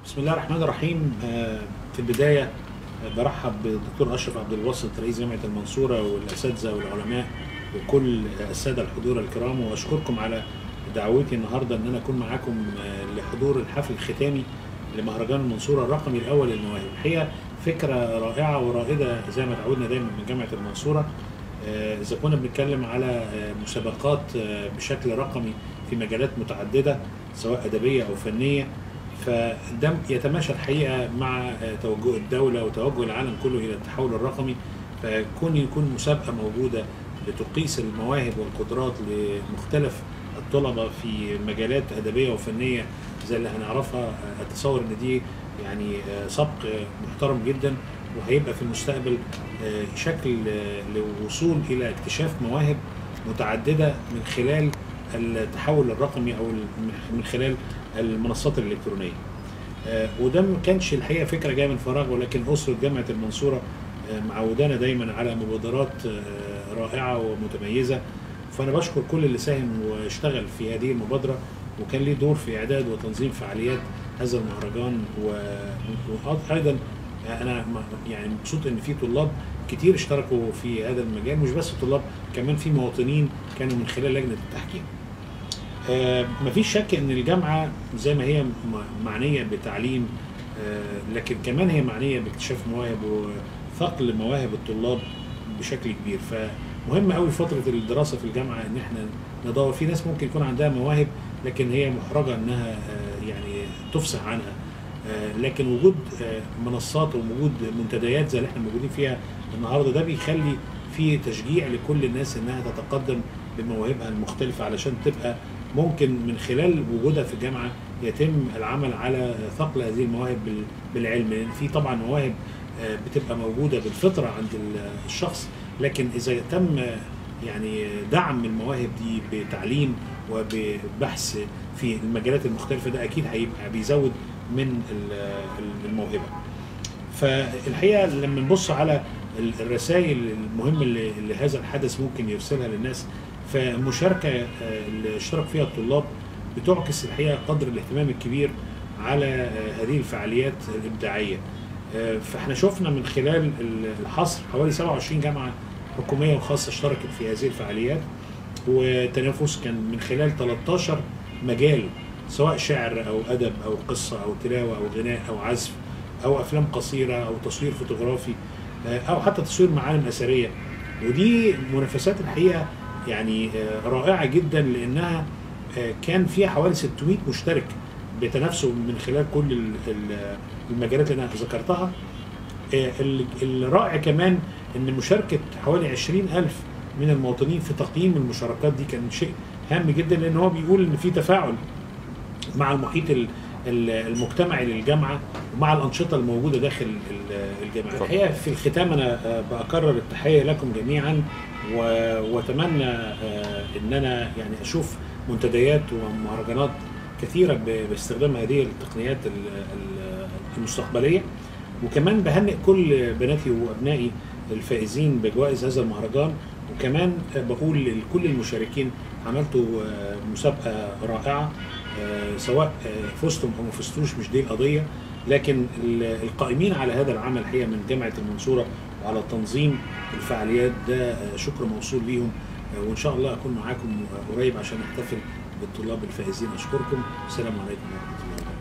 بسم الله الرحمن الرحيم آه، في البداية آه، برحب بالدكتور أشرف عبد الواسط رئيس جامعة المنصورة والأساتذة والعلماء وكل السادة الحضور الكرام وأشكركم على دعوتي النهاردة أن أنا أكون معاكم آه، لحضور الحفل الختامي لمهرجان المنصورة الرقمي الأول للمواهب الحقيقة فكرة رائعة ورائدة زي ما تعودنا دايما من جامعة المنصورة آه، إذا كنا بنتكلم على آه، مسابقات آه، بشكل رقمي في مجالات متعددة سواء أدبية أو فنية فده يتماشى الحقيقه مع آه، توجه الدوله وتوجه العالم كله الى التحول الرقمي فكون يكون مسابقه موجوده لتقيس المواهب والقدرات لمختلف الطلبه في مجالات ادبيه وفنيه زي اللي هنعرفها آه، اتصور ان دي يعني آه، سبق آه، محترم جدا وهيبقى في المستقبل آه، شكل آه، للوصول الى اكتشاف مواهب متعدده من خلال التحول الرقمي او من خلال المنصات الالكترونيه. آه، وده ما كانش الحقيقه فكره جايه من فراغ ولكن اسره جامعه المنصوره آه، معودانا دايما على مبادرات آه، رائعه ومتميزه فانا بشكر كل اللي ساهم واشتغل في هذه المبادره وكان ليه دور في اعداد وتنظيم فعاليات هذا المهرجان و- وايضا انا م- يعني مبسوط ان في طلاب كتير اشتركوا في هذا المجال مش بس طلاب كمان في مواطنين كانوا من خلال لجنه التحكيم. آه، مفيش شك ان الجامعه زي ما هي م- معنيه بتعليم آه، لكن كمان هي معنيه باكتشاف مواهب وثقل مواهب الطلاب بشكل كبير فمهم قوي فتره الدراسه في الجامعه ان احنا ندور في ناس ممكن يكون عندها مواهب لكن هي محرجه انها آه، يعني تفصح عنها آه، لكن وجود آه، منصات ووجود منتديات زي اللي احنا موجودين فيها النهارده ده بيخلي في تشجيع لكل الناس انها تتقدم بمواهبها المختلفه علشان تبقى ممكن من خلال وجودها في الجامعه يتم العمل على ثقل هذه المواهب بال- بالعلم لان في طبعا مواهب آه، بتبقى موجوده بالفطره عند ال- الشخص لكن اذا تم آه، يعني دعم المواهب دي بتعليم وببحث في المجالات المختلفه ده اكيد هيبقى بيزود من ال- ال- الموهبه. فالحقيقه لما نبص على ال- الرسائل المهمه اللي اللي هذا الحدث ممكن يرسلها للناس فمشاركه آه، اللي اشترك فيها الطلاب بتعكس الحقيقه قدر الاهتمام الكبير على آه، هذه الفعاليات الابداعيه. آه، فاحنا شفنا من خلال ال- الحصر حوالي 27 جامعه حكوميه وخاصه اشتركت في هذه الفعاليات وتنافس كان من خلال 13 مجال سواء شعر او ادب او قصه او تلاوه او غناء او عزف او افلام قصيره او تصوير فوتوغرافي آه، او حتى تصوير معالم اثريه ودي منافسات الحقيقه يعني آه، رائعه جدا لانها آه، كان فيها حوالي 600 مشترك بيتنافسوا من خلال كل ال- ال- المجالات اللي انا ذكرتها آه، ال- الرائع كمان ان مشاركه حوالي 20 الف من المواطنين في تقييم المشاركات دي كان شيء هام جدا لان هو بيقول ان في تفاعل مع المحيط ال- ال- المجتمعي للجامعه ومع الانشطه الموجوده داخل ال- الجامعه. الحقيقه في الختام انا آه، بكرر التحيه لكم جميعا و- واتمنى آه، ان انا يعني اشوف منتديات ومهرجانات كثيره ب- باستخدام هذه التقنيات ال- ال- المستقبليه وكمان بهنئ كل بناتي وابنائي الفائزين بجوائز هذا المهرجان وكمان بقول لكل المشاركين عملتوا آه، مسابقه رائعه آه، سواء آه، فزتم او ما فزتوش مش دي القضيه لكن ال- القائمين على هذا العمل الحقيقه من جامعه المنصوره وعلى تنظيم الفعاليات ده آه، شكر موصول ليهم آه، وان شاء الله اكون معاكم آه، قريب عشان نحتفل بالطلاب الفائزين اشكركم السلام عليكم ورحمه الله وبركاته